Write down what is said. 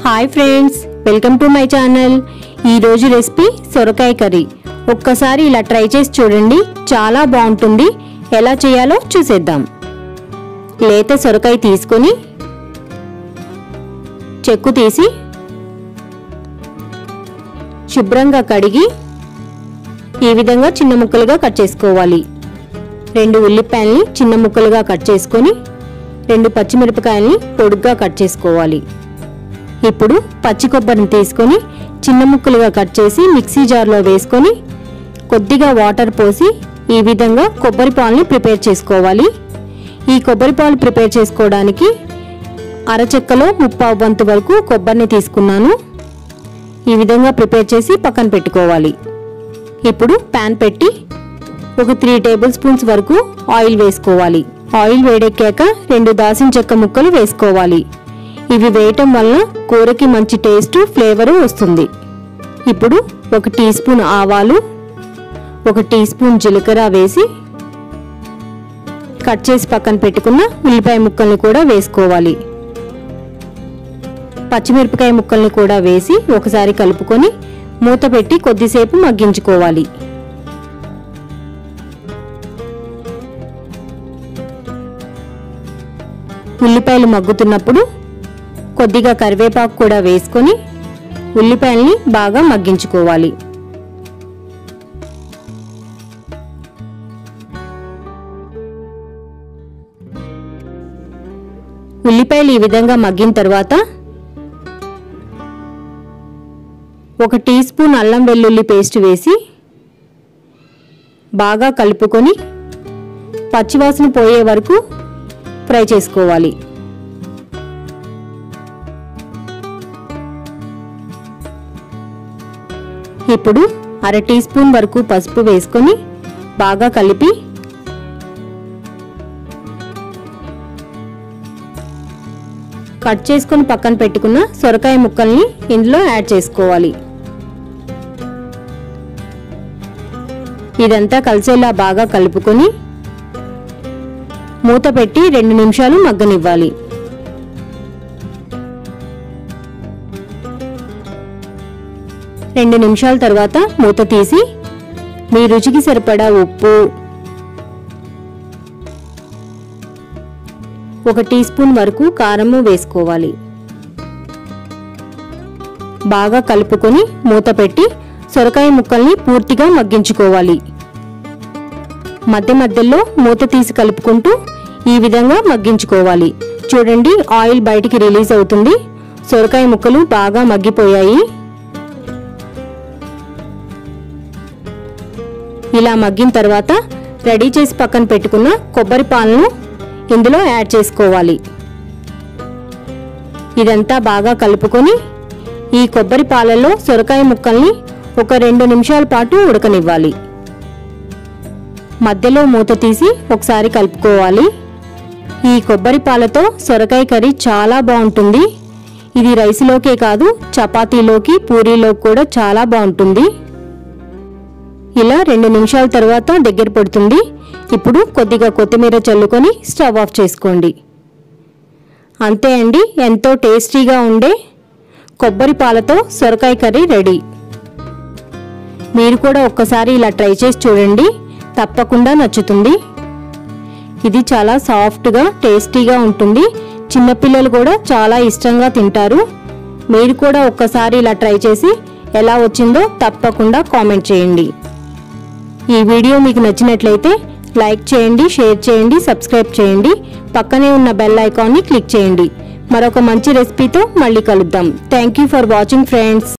hi friends welcome to my channel ఈరోజు recipe సొరకాయ curry ఒక్కసారి ఇలా ట్రై చేసి చూడండి చాలా బాగుంటుంది ఎలా చేయాలో చూసేద్దాం లేత సొరకాయ తీసుకొని చెక్కు తీసి శుభ్రంగా కడిగి ఈ విధంగా చిన్న ముక్కలుగా కట్ చేసుకోవాలి రెండు ఉల్లిపాయల్ని చిన్న ముక్కలుగా కట్ చేసుకొని రెండు పచ్చిమిరపకాయల్ని పొడుగ్గా కట్ చేసుకోవాలి ఇప్పుడు పచ్చి కొబ్బరిని తీసుకొని చిన్న ముక్కలుగా కట్ చేసి మిక్సీ జార్లో వేసుకొని కొద్దిగా వాటర్ పోసి ఈ విధంగా కొబ్బరి పాలని ప్రిపేర్ చేసుకోవాలి ఈ కొబ్బరి పాలు ప్రిపేర్ చేసుకోవడానికి అరచెక్కలో ముప్పావు వంతు వరకు కొబ్బరిని తీసుకున్నాను ఈ విధంగా ప్రిపేర్ చేసి పక్కన పెట్టుకోవాలి ఇప్పుడు ప్యాన్ పెట్టి ఒక త్రీ టేబుల్ స్పూన్స్ వరకు ఆయిల్ వేసుకోవాలి ఆయిల్ వేడెక్కాక రెండు దాసిన చెక్క ముక్కలు వేసుకోవాలి ఇవి వేయటం వలన కూరకి మంచి టేస్ట్ ఫ్లేవర్ వస్తుంది ఇప్పుడు ఒక టీ స్పూన్ ఆవాలు ఒక టీ స్పూన్ జీలకర్ర వేసి కట్ చేసి పక్కన పెట్టుకున్న ఉల్లిపాయ ముక్కల్ని కూడా వేసుకోవాలి పచ్చిమిరపకాయ ముక్కల్ని కూడా వేసి ఒకసారి కలుపుకొని మూత పెట్టి కొద్దిసేపు మగ్గించుకోవాలి ఉల్లిపాయలు మగ్గుతున్నప్పుడు కొద్దిగా కరివేపాకు కూడా వేసుకొని ఉల్లిపాయల్ని బాగా మగ్గించుకోవాలి ఉల్లిపాయలు ఈ విధంగా మగ్గిన తర్వాత ఒక టీ స్పూన్ అల్లం వెల్లుల్లి పేస్ట్ వేసి బాగా కలుపుకొని పచ్చివాసన పోయే వరకు ఫ్రై చేసుకోవాలి ఇప్పుడు అర టీ స్పూన్ వరకు పసుపు వేసుకొని బాగా కలిపి కట్ చేసుకొని పక్కన పెట్టుకున్న సొరకాయ ముక్కల్ని ఇందులో యాడ్ చేసుకోవాలి ఇదంతా కలిసేలా బాగా కలుపుకొని మూత పెట్టి రెండు నిమిషాలు మగ్గనివ్వాలి రెండు నిమిషాల తర్వాత మూత తీసి మీ రుచికి సరిపడా ఉప్పు ఒక టీ స్పూన్ వరకు కారము వేసుకోవాలి బాగా కలుపుకొని మూత పెట్టి సొరకాయ ముక్కల్ని పూర్తిగా మగ్గించుకోవాలి మధ్య మధ్యలో మూత తీసి కలుపుకుంటూ ఈ విధంగా మగ్గించుకోవాలి చూడండి ఆయిల్ బయటికి రిలీజ్ అవుతుంది సొరకాయ ముక్కలు బాగా మగ్గిపోయాయి ఇలా మగ్గిన తర్వాత రెడీ చేసి పక్కన పెట్టుకున్న కొబ్బరి పాలను ఇందులో యాడ్ చేసుకోవాలి ఇదంతా బాగా కలుపుకొని ఈ కొబ్బరి పాలలో సొరకాయ ముక్కల్ని ఒక రెండు నిమిషాల పాటు ఉడకనివ్వాలి మధ్యలో మూత తీసి ఒకసారి కలుపుకోవాలి ఈ కొబ్బరి పాలతో సొరకాయ కర్రీ చాలా బాగుంటుంది ఇది రైస్లోకే కాదు చపాతీలోకి పూరీలోకి కూడా చాలా బాగుంటుంది ఇలా రెండు నిమిషాల తర్వాత దగ్గర పడుతుంది ఇప్పుడు కొద్దిగా కొత్తిమీర చల్లుకొని స్టవ్ ఆఫ్ చేసుకోండి అంతే అండి ఎంతో టేస్టీగా ఉండే కొబ్బరి పాలతో సొరకాయ కర్రీ రెడీ మీరు కూడా ఒక్కసారి ఇలా ట్రై చేసి చూడండి తప్పకుండా నచ్చుతుంది ఇది చాలా సాఫ్ట్గా టేస్టీగా ఉంటుంది చిన్నపిల్లలు కూడా చాలా ఇష్టంగా తింటారు మీరు కూడా ఒక్కసారి ఇలా ట్రై చేసి ఎలా వచ్చిందో తప్పకుండా కామెంట్ చేయండి ఈ వీడియో మీకు నచ్చినట్లయితే లైక్ చేయండి షేర్ చేయండి సబ్స్క్రైబ్ చేయండి పక్కనే ఉన్న బెల్ ఐకాన్ని క్లిక్ చేయండి మరొక మంచి రెసిపీతో మళ్ళీ కలుద్దాం thank you for watching friends